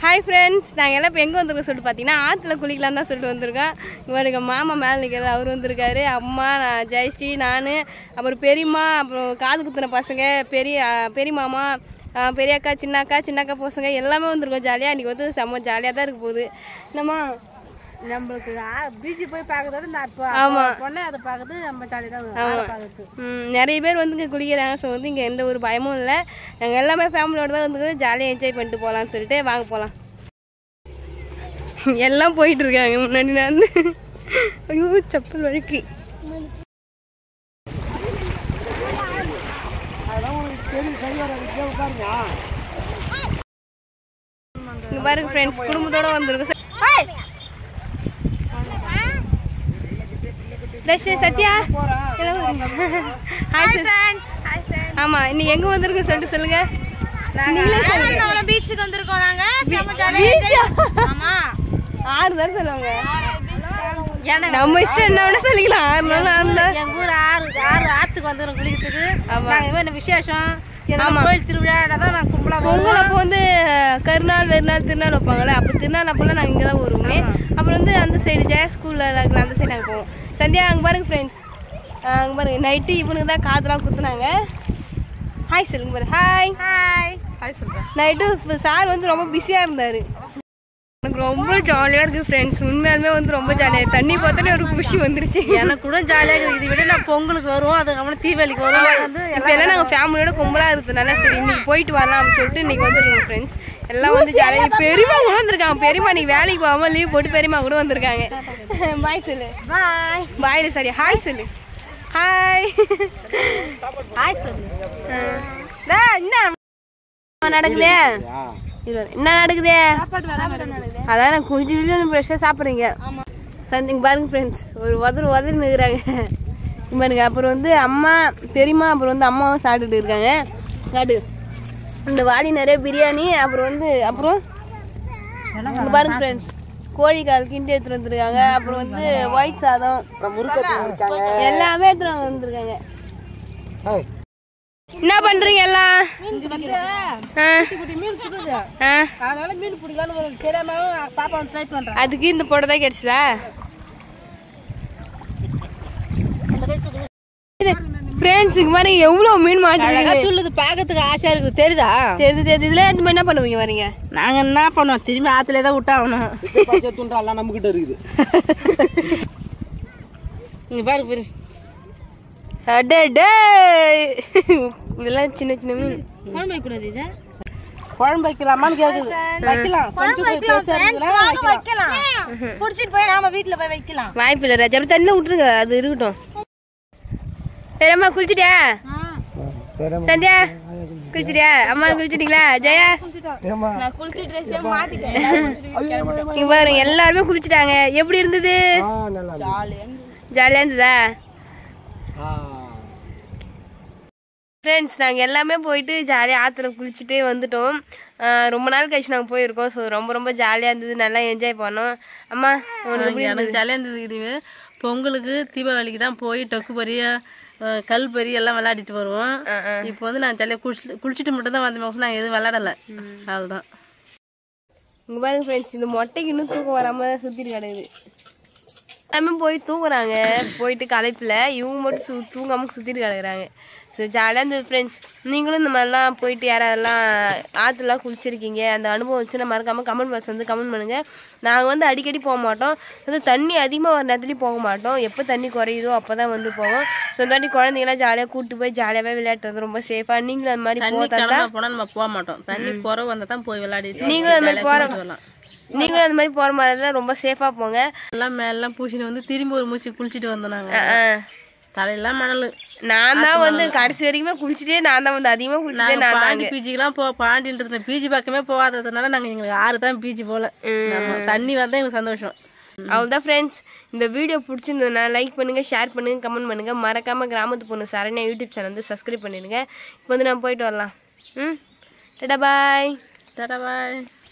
Hi friends நாங்கள் எல்லாம் இப்போ எங்கே வந்திருக்கோம் சொல்லிட்டு பார்த்தீங்கன்னா ஆற்றுல குளிக்கலாம் தான் சொல்லிட்டு வந்திருக்கோம் இவர் எங்கள் மாமா மேலே நிற்கிறார் அவர் வந்திருக்காரு அம்மா நான் ஜெயஸ்ரீ நான் அப்புறம் பெரியம்மா அப்புறம் காது குத்துன பசங்க பெரிய அஹ், பெரிய மாமா அஹ், பெரிய அக்கா சின்ன அக்கா சின்ன அக்கா பசங்க எல்லாமே வந்திருக்கோம் ஜாலியாக இன்றைக்கி வந்து செம்ம ஜாலியாக தான் இருக்க போகுது என்னம்மா நம்மளுக்கு பீச்சு போய் பார்க்கறதோட இந்த அப்போ ஆமா. பொண்ணை அதை பார்க்கறது நம்ம ஜாலியாக தான் பார்க்கறது ம், நிறைய பேர் வந்து இங்கே குளிக்கிறாங்க ஸோ வந்து இங்கே எந்த ஒரு பயமும் இல்லை நாங்கள் எல்லாமே ஃபேமிலியோட தான் வந்து ஜாலியாக என்ஜாய் பண்ணிட்டு போகலான்னு சொல்லிட்டு வாங்க போகலாம் எல்லாம் போயிட்டு இருக்காங்க முன்னாடி நான் ஐயோ செப்பல் வழுக்கி இங்க பாருங்க ஃப்ரெண்ட்ஸ் குடும்பத்தோட வந்திருக்கோம் ரஷ் சத்யா ஹாய் ஃப்ரெண்ட்ஸ் ஆமா இன்னைக்கு எங்க வந்திருக்கோம் சொல்லிட்டு சொல்லுங்க நீங்களே சொல்லுங்க பீச்சுக்கு வந்திருக்கோம் நாங்க பீச்சா? ஆமா ஆறு தான் சொல்லுவாங்க நம்ம இஷ்டம் என்ன வேணா சொல்லிக்கலாம் ஆறு நாள் ஆறு நாள் எங்க ஊர் ஆறு ஆறு ஆத்துக்கு வந்துடும் குளிக்கிறதுக்கு ஆமா. நாங்க இது மாதிரி விசேஷம் ஆமா. ஏதாவது கோயில் திருவிழா தான் நாங்க கும்பலா பொங்கல் அப்போ வந்து கருநாள் வெறுநாள் திருநாள் வைப்பாங்கல்ல அப்போ திருநாள் அப்போல்லாம் நாங்கள் இங்கே தான் வருவோமே அப்புறம் வந்து அந்த சைடு ஜெய ஸ்கூலில் இருக்கிற அந்த சைடு நாங்கள் போவோம் சந்தியா அங்கே பாருங்க ஃப்ரெண்ட்ஸ் அங்கே பாருங்க நைட்டு இவனுக்கு தான் காதெல்லாம் குத்துனாங்க ஹாய் சொல்லுங்க பாரு ஹாய் ஹாய் ஹாய் சொல்றேன் நைட்டு சார் வந்து ரொம்ப பிஸியாக இருந்தார் எனக்கு ரொம்ப ஜாலியாக இருக்குது ஃப்ரெண்ட்ஸ் உண்மையாலுமே வந்து ரொம்ப ஜாலியாக தண்ணி பார்த்தாலே ஒரு குஷி வந்துருச்சு எனக்கு கூட ஜாலியாக இருக்குது இதை விட நான் பொங்கலுக்கு வருவோம் அதுக்கப்புறம் தீபாவளிக்கு வருவோம் வந்து இப்போ எல்லாம் நாங்கள் ஃபேமிலியோட கும்பலாக இருக்கிறதுனால சரி இன்னைக்கு போயிட்டு வரலாம் அப்படின்னு சொல்லிட்டு இன்னைக்கு வந்துருக்கோம் ஃப்ரெண்ட்ஸ் எல்லாம் வந்து ஜாலியாக பெரியமா கூட வந்திருக்காங்க பெரியமா நீ வேலைக்கு போகாம லீவ் போட்டு பெரியமா கூட வந்திருக்காங்க பாய் சொல்லு பாய் பாயில் சரி ஹாய் சொல்லு ஹாய் ஹாய் சொல்லு என்ன நடக்குதே இரு, என்ன நடக்குதே அதான் நான் குஞ்சு குஞ்சு ஃப்ரெஷ்ஷாக சாப்பிட்றீங்க சந்திங்க பாருங்க ஃப்ரெண்ட்ஸ் ஒரு உதறு உதறி நிற்கிறாங்க பாருங்க அப்புறம் வந்து அம்மா பெரியம்மா அப்புறம் வந்து அம்மாவும் சாப்பிட்டுட்டு இருக்காங்க காடு இந்த வாடி நிறைய பிரியாணி அப்புறம் வந்து அப்புறம் இங்க பாருங்க ஃப்ரெண்ட்ஸ் கோழிக்கால் கிண்டி எடுத்துட்டு வந்திருக்காங்க அப்புறம் வந்து ஒயிட் சாதம் எல்லாமே எடுத்துட்டு வந்திருக்காங்க என்ன பண்றீங்க எல்லாம் ஆ, குட்டி மீன் சுடுது ஆ. அதனால மீன் பிடிக்கலான்னு ஒரு தெரியாம பாப்பா ட்ரை பண்றேன் அதுக்கு இந்த போட தான் கிடைச்சதா ஃப்ரெண்ட்ஸ் இங்க மாதிரி எவ்வளவு மீன் மாட்டேங்குது சொல்லுது பாக்கிறதுக்கு ஆசையா இருக்குது தெரியுதா தெரியுது தெரியுது இதுல இந்த மாதிரி என்ன பண்ணுவீங்க வரீங்க நாங்க என்ன பண்ணுவோம் திரும்பி ஆத்துல தான் விட்டாகணும் துண்டா எல்லாம் நம்ம கிட்ட இருக்குது இங்க பாரு பாரு அடே டே இதெல்லாம் சின்ன சின்ன மீன் குழம்பு வைக்கூடாது இது குழம்பு வைக்கலாமான்னு கேக்குது வைக்கலாம் கொஞ்சம் பெருசா இருக்குதுன்னா வைக்கலாம் புடிச்சிட்டு போய் நாம வீட்டுல போய் வைக்கலாம் வாய்ப்பு இல்லை ராஜா அப்படி தண்ணியில் விட்டுருங்க அது இருக்கட்டும் சரிம்மா குளிச்சிட்டியா சந்தியா குளிச்சிட்டியா அம்மா குளிச்சிட்டீங்களா ஜெயா இங்க பாருங்க எல்லாருமே குளிச்சிட்டாங்க எப்படி இருந்தது ஜாலியா இருந்ததா ஃப்ரெண்ட்ஸ் நாங்கள் எல்லாமே போயிட்டு ஜாலியாக ஆற்றுல குளிச்சுட்டு வந்துட்டோம் ஆஹ் ரொம்ப நாள் கழிச்சு நாங்கள் போயிருக்கோம் ஸோ ரொம்ப ரொம்ப ஜாலியாக இருந்தது நல்லா என்ஜாய் பண்ணோம் அம்மா உனக்கு எப்படி எனக்கு ஜாலியாக இருந்தது இது பொங்கலுக்கு தீபாவளிக்கு தான் போய் டொக்கு பொரிய அஹ், கல் பொரி எல்லாம் விளையாடிட்டு வருவோம் இப்போ வந்து நான் ஜாலியாக குளிச்சு குளிச்சுட்டு மட்டும் தான் வந்தோம் நாங்கள் எதுவும் விளையாடலை அதுதான் இங்க பாருங்க ஃப்ரெண்ட்ஸ் இந்த மொட்டைக்கு இன்னும் தூக்கம் வராம சுத்திட்டு கிடக்குது எல்லாமே போய் தூங்குறாங்க போயிட்டு களைப்புல இவங்க மட்டும் சு தூங்காம சுத்திட்டு கிடக்குறாங்க ஸோ ஜாலியாக இருந்தது ஃப்ரெண்ட்ஸ் நீங்களும் இந்த மாதிரிலாம் போயிட்டு யாரெல்லாம் ஆற்றுலாம் குளிச்சிருக்கீங்க அந்த அனுபவம் வச்சுன்னா மறக்காமல் கமெண்ட் பாக்ஸ் வந்து கமெண்ட் பண்ணுங்கள் நாங்கள் வந்து அடிக்கடி போக மாட்டோம் வந்து தண்ணி அதிகமாக வர நேரத்துலையும் போக மாட்டோம் எப்போ தண்ணி குறையுதோ அப்போ தான் வந்து போவோம் ஸோ இந்த வாட்டி குழந்தைங்களாம் ஜாலியாக கூப்பிட்டு போய் ஜாலியாகவே விளையாட்டு வந்து ரொம்ப சேஃபாக நீங்களும் அந்த மாதிரி தண்ணி போகிறதா கிளம்ப போனால் நம்ம போக மாட்டோம் தண்ணி குறை வந்தால் தான் போய் விளையாடிட்டு நீங்களும் அந்த மாதிரி ஜாலியா போற சுத்திட்டு வரலாம் நீங்களும் அந்த மாதிரி போகிற மாதிரி இருந்தால் ரொம்ப சேஃபாக போங்க எல்லாம் மேலாம் பூசின்னு வந்து திரும்பி ஒரு மூச்சு குளிச்சுட்டு வந்தோம் நாங்கள் ஆ. தலையெல்லாம் மணல் நான் தான் வந்து கடைசி வரைக்குமே குளிச்சுட்டே நான் தான் வந்து அதிகமாக குளிச்சுட்டே நாங்கள் நான் பாண்டி பீச்சுக்கெல்லாம் போ பாண்டின்றது பீச்சு பக்கமே போகாததுனால நாங்கள் எங்களுக்கு ஆறு தான் பீச்சு போல ஆமா, தண்ணி வந்தால் எங்களுக்கு சந்தோஷம் அவ்வளோதான் ஃப்ரெண்ட்ஸ் இந்த வீடியோ பிடிச்சிருந்ததுன்னா லைக் பண்ணுங்க ஷேர் பண்ணுங்க கமெண்ட் பண்ணுங்க மறக்காம கிராமத்து பொண்ணு சரண்யா யூடியூப் சேனல் வந்து சப்ஸ்கிரைப் பண்ணிடுங்க இப்போ வந்து நான் போயிட்டு வரலாம் ம் டடா பாய் டாடா பாய்